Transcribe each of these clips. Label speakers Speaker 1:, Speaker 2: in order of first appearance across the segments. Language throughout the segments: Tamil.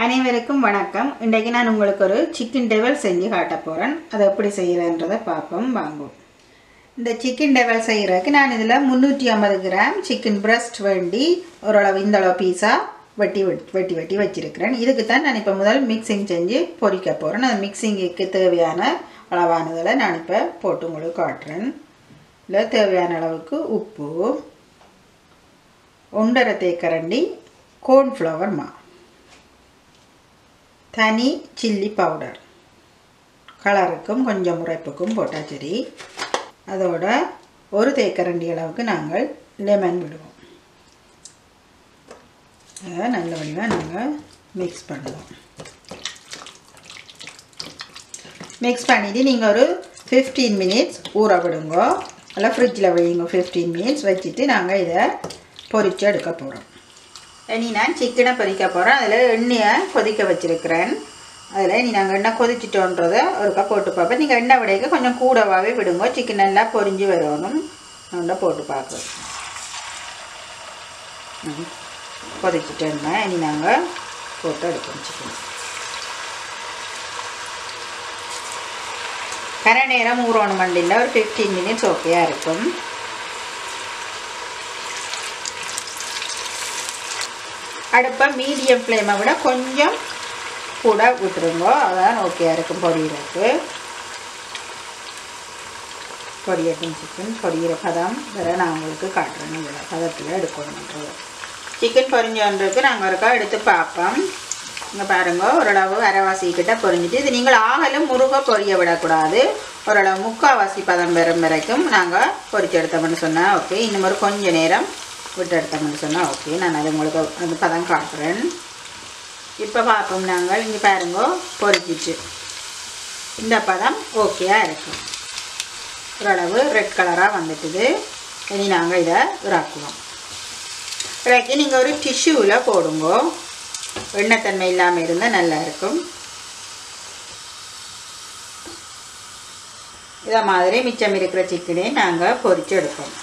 Speaker 1: அனைவருக்கும் வணக்கம் இன்றைக்கு நான் உங்களுக்கு ஒரு சிக்கன் டெவல் செஞ்சு காட்ட போகிறேன் அதை எப்படி செய்கிறேன்றதை பார்ப்போம் வாங்குவோம் இந்த சிக்கன் டெவல் செய்கிறதுக்கு நான் இதில் முந்நூற்றி ஐம்பது கிராம் சிக்கன் பிரஸ்ட் வேண்டி ஓரளவு இந்த அளவு பீஸாக வெட்டி வெட்டி வெட்டி வெட்டி வச்சிருக்கிறேன் இதுக்கு தான் நான் இப்போ முதல் மிக்சிங் செஞ்சு பொரிக்க போகிறேன் அது மிக்சிங்குக்கு தேவையான அளவானதில் நான் இப்போ போட்டு உங்களுக்கு காட்டுறேன் இதில் தேவையான அளவுக்கு உப்பு ஒன்றரை தேக்கரண்டி கோர்ன்ஃப்ளவர் மா தனி சில்லி பவுடர் கலருக்கும் கொஞ்சம் உரைப்புக்கும் போட்டால் சரி அதோட ஒரு தேக்கரண்டி அளவுக்கு நாங்கள் லெமன் விடுவோம் அதை நல்ல வழியாக நாங்கள் மிக்ஸ் பண்ணுவோம் மிக்ஸ் பண்ணிவிட்டு நீங்கள் ஒரு ஃபிஃப்டீன் மினிட்ஸ் ஊற விடுங்க இல்லை ஃப்ரிட்ஜில் வையுங்க ஃபிஃப்டீன் மினிட்ஸ் வச்சுட்டு நாங்கள் இதை பொரித்து எடுக்க போகிறோம் இனி நான் சிக்கனை பொரிக்க போகிறேன் அதில் எண்ணெயை கொதிக்க வச்சுருக்கிறேன் அதில் இனி நாங்கள் எண்ணெய் கொதிச்சிட்டோன்றதை ஒருக்கா போட்டு பார்ப்போம் நீங்கள் எண்ணெய் விடைக்க கொஞ்சம் கூடவாகவே விடுங்க சிக்கன் நல்லா பொரிஞ்சு வரணும் நல்லா போட்டு பார்க்குறோம் கொதிச்சிட்டோன்னா இனி நாங்கள் போட்டு எடுப்போம் சிக்கன் கரை நேரம் ஊறணும் மண்டியில் ஒரு ஃபிஃப்டீன் மினிட்ஸ் ஓகேயாக இருக்கும் அடுப்பை மீடியம் ஃப்ளேமை விட கொஞ்சம் கூட விட்டுருங்க அதான் ஓகேயாக இருக்கும் பொரியிறதுக்கு பொரியட்டும் சிக்கன் பொரியிற பதம் வேற நான் உங்களுக்கு காட்டுறேன் இதில் பதத்தில் எடுக்கணுன்றது சிக்கன் பொரிஞ்சோன்றதுக்கு நாங்கள் ஒருக்கா எடுத்து பார்ப்போம் இங்கே பாருங்க ஓரளவு அரைவாசி கிட்ட பொரிஞ்சிட்டு இது நீங்கள் ஆகலும் முருக பொரிய விடக்கூடாது ஓரளவு முக்கால்வாசி பதம் பெறும் வரைக்கும் நாங்கள் பொரிச்சு எடுத்தோம்னு சொன்னால் ஓகே இன்னும் ஒரு கொஞ்சம் நேரம் விட்டு எடுத்தோம்னு சொன்னால் ஓகே நான் அது உங்களுக்கு அந்த பதம் காட்டுறேன் இப்போ பார்ப்போம் நாங்கள் இங்கே பாருங்க பொரிச்சிச்சு இந்த பதம் ஓகேயாக இருக்கும் ஓரளவு ரெட் கலராக வந்துட்டுது இனி நாங்கள் இதை இறக்குவோம் இறக்கி நீங்கள் ஒரு டிஷ்யூவில் போடுங்க எண்ணெய்த்தன்மை இல்லாமல் இருந்தால் நல்லா இருக்கும் இதை மாதிரி மிச்சம் இருக்கிற சிக்கனே நாங்கள் பொரித்து எடுப்போம்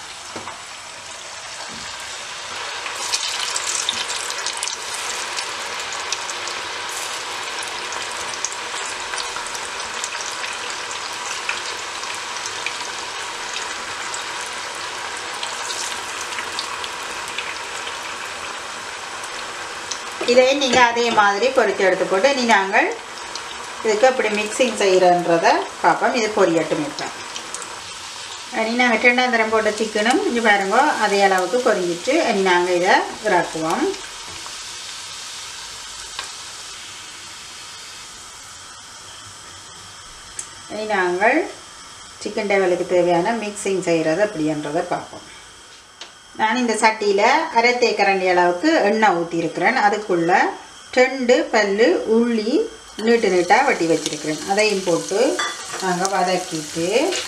Speaker 1: இதையும் நீங்கள் அதே மாதிரி பொரித்து எடுத்து போட்டு நீ நாங்கள் இதுக்கு அப்படி மிக்சிங் செய்கிறன்றதை பார்ப்போம் இது பொரியட்டும் இருப்பேன் இனி நாங்கள் ரெண்டாந்தரம் போட்ட சிக்கனும் இங்கே பாருங்க அதே அளவுக்கு பொரிஞ்சிட்டு இனி நாங்கள் இதை இறக்குவோம் இனி நாங்கள் சிக்கன் டேவலுக்கு தேவையான மிக்சிங் செய்கிறது அப்படின்றதை பார்ப்போம் நான் இந்த சட்டியில் அரை தேக்கரண்டி அளவுக்கு எண்ணெய் ஊற்றிருக்கிறேன் அதுக்குள்ளே ரெண்டு பல் உள்ளி நீட்டு நீட்டாக வெட்டி வச்சுருக்கிறேன் அதையும் போட்டு நாங்கள் வதக்கிட்டு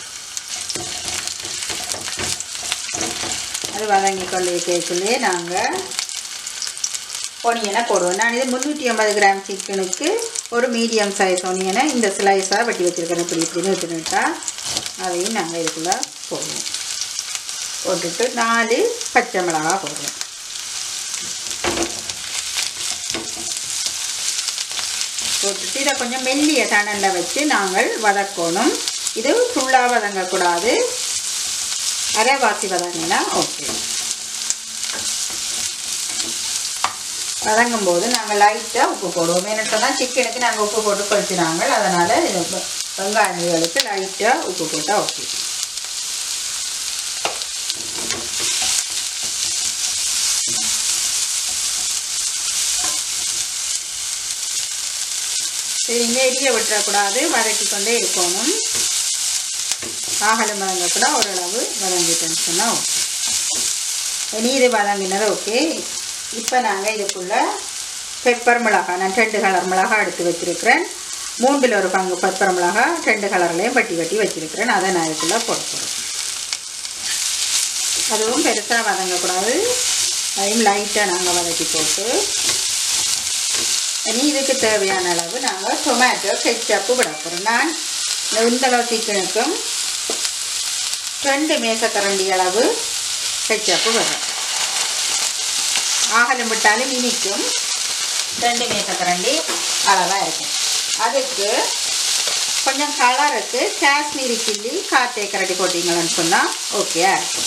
Speaker 1: அது வதங்கி கொண்டு கேட்குள்ளே நாங்கள் ஒனியனை போடுவோம் நான் இது முந்நூற்றி ஐம்பது கிராம் சிக்கனுக்கு ஒரு மீடியம் சைஸ் ஒனியனை இந்த ஸ்லைஸாக வெட்டி வச்சுருக்கிறேன் இப்படி இப்படி நீட்டு நீட்டாக அதையும் நாங்கள் இதுக்குள்ளே போடுவோம் போட்டுட்டு நாலு பச்சை மிளகா போடுறோம் போட்டுட்டு இதை கொஞ்சம் மெல்லிய தணலில் வச்சு நாங்கள் வதக்கணும் இது ஃபுல்லாக வதங்கக்கூடாது அரைவாசி வதங்கினா ஓகே வதங்கும் போது நாங்கள் லைட்டாக உப்பு போடுவோம் ஏன்னு சொன்னால் சிக்கனுக்கு நாங்கள் உப்பு போட்டு கொளிச்சினாங்க அதனால் வெங்காயங்களுக்கு லைட்டாக உப்பு போட்டால் ஓகே சரிங்க எரிய விட்டுறக்கூடாது வதக்கி கொண்டே இருக்கணும் ஆகலம் வதங்க கூட ஓரளவு வதங்கிட்டேன்னு சொன்னால் ஓகே இனி இது வதங்கினது ஓகே இப்போ நாங்கள் இதுக்குள்ளே பெப்பர் மிளகாய் நான் ரெண்டு கலர் மிளகாய் எடுத்து வச்சுருக்கிறேன் மூன்றில் ஒரு பங்கு பெப்பர் மிளகாய் ரெண்டு கலர்லேயும் வட்டி வட்டி வச்சுருக்கிறேன் அதை நான் இதுக்குள்ளே போட போகிறேன் அதுவும் பெருசாக வதங்கக்கூடாது அதையும் லைட்டாக நாங்கள் வதக்கி போட்டு இனி இதுக்கு தேவையான அளவு நாங்கள் டொமேட்டோ கெச்சப்பு விட போகிறோம் நான் இந்த அளவு சிக்கனுக்கும் ரெண்டு மேசக்கரண்டி அளவு கெச்சப்பு வரும் ஆகலம் விட்டாலும் இனிக்கும் ரெண்டு மேசக்கரண்டி அளவாக இருக்கும் அதுக்கு கொஞ்சம் கலருக்கு காஷ்மீரி சில்லி காத்தே கரண்டி போட்டிங்கன்னு சொன்னால் ஓகேயா இருக்கும்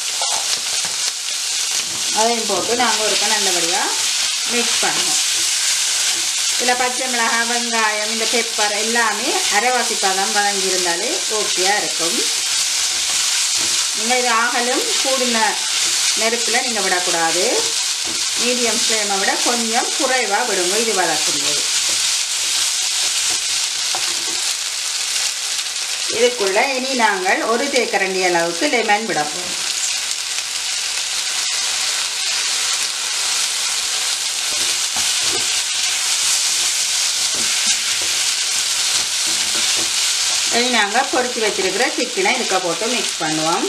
Speaker 1: அதையும் போட்டு நாங்கள் ஒருக்க நல்லபடியாக மிக்ஸ் பண்ணுவோம் இதில் பச்சை மிளகாய் வெங்காயம் இந்த பெப்பர் எல்லாமே அரைவாசி பதம் வதங்கியிருந்தாலே ஓகேயாக இருக்கும் நீங்கள் இது ஆகலும் கூடின நெருப்பில் நீங்கள் விடக்கூடாது மீடியம் ஃப்ளேமை விட கொஞ்சம் குறைவாக விடுங்க இது வதக்கும்போது இதுக்குள்ள இனி நாங்கள் ஒரு தேக்கரண்டி அளவுக்கு லெமன் விட போகிறோம் இனி நாங்கள் பொரிச்சு வச்சிருக்கிற சிக்கனை இதுக்க போட்டு மிக்ஸ் பண்ணுவோம்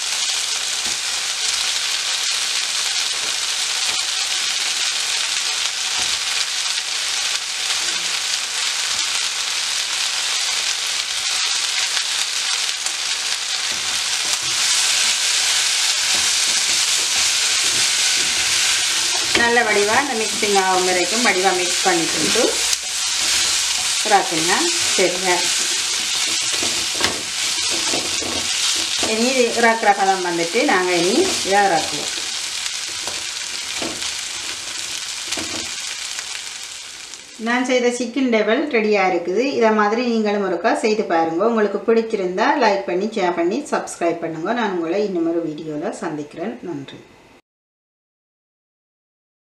Speaker 1: நல்ல வடிவாக இந்த மிக்சிங் ஆகும் வரைக்கும் வடிவாக மிக்ஸ் பண்ணிட்டு இறக்குங்க சரிங்க இனி இது இறக்குற பதம் வந்துட்டு நாங்கள் இனி இதை இறக்குவோம் நான் செய்த சிக்கன் டெவல் ரெடியாக இருக்குது இதை மாதிரி நீங்களும் ஒருக்கா செய்து பாருங்கள் உங்களுக்கு பிடிச்சிருந்தா லைக் பண்ணி ஷேர் பண்ணி சப்ஸ்கிரைப் பண்ணுங்கள் நான் உங்களை இன்னும் ஒரு வீடியோவில் சந்திக்கிறேன் நன்றி